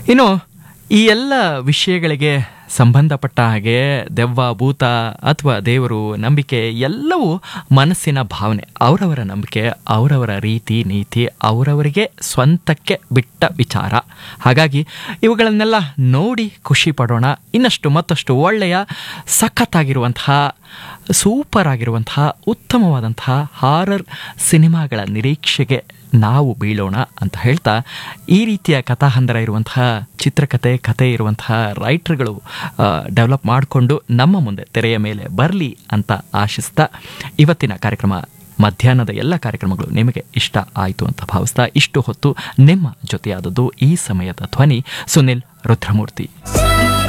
ಇನ್ನು ಈ ಎಲ್ಲ ವಿಷಯಗಳಿಗೆ ಸಂಬಂಧಪಟ್ಟ ಹಾಗೆ ದೆವ್ವ ಭೂತ ಅಥವಾ ದೇವರು ನಂಬಿಕೆ ಎಲ್ಲವೂ ಮನಸ್ಸಿನ ಭಾವನೆ ಅವರವರ ನಂಬಿಕೆ ಅವರವರ ರೀತಿ ನೀತಿ ಅವರವರಿಗೆ ಸ್ವಂತಕ್ಕೆ ಬಿಟ್ಟ ವಿಚಾರ ಹಾಗಾಗಿ ಇವುಗಳನ್ನೆಲ್ಲ ನೋಡಿ ಖುಷಿ ಪಡೋಣ ಇನ್ನಷ್ಟು ಮತ್ತಷ್ಟು ಒಳ್ಳೆಯ ಸಖತ್ತಾಗಿರುವಂತಹ ಸೂಪರ್ ಆಗಿರುವಂತಹ ಉತ್ತಮವಾದಂತಹ ಹಾರರ್ ಸಿನಿಮಾಗಳ ನಿರೀಕ್ಷೆಗೆ ನಾವು ಬೀಳೋಣ ಅಂತ ಹೇಳ್ತಾ ಈ ರೀತಿಯ ಕಥಾಹಂದರ ಇರುವಂತಹ ಚಿತ್ರಕಥೆ ಕಥೆ ಇರುವಂತಹ ರೈಟರ್ಗಳು ಡೆವಲಪ್ ಮಾಡಿಕೊಂಡು ನಮ್ಮ ಮುಂದೆ ತೆರೆಯ ಮೇಲೆ ಬರಲಿ ಅಂತ ಆಶಿಸ್ತಾ ಇವತ್ತಿನ ಕಾರ್ಯಕ್ರಮ ಮಧ್ಯಾಹ್ನದ ಎಲ್ಲ ಕಾರ್ಯಕ್ರಮಗಳು ನಿಮಗೆ ಇಷ್ಟ ಆಯಿತು ಅಂತ ಭಾವಿಸ್ತಾ ಇಷ್ಟು ಹೊತ್ತು ನಿಮ್ಮ ಜೊತೆಯಾದದ್ದು ಈ ಸಮಯದ ಧ್ವನಿ ಸುನಿಲ್ ರುದ್ರಮೂರ್ತಿ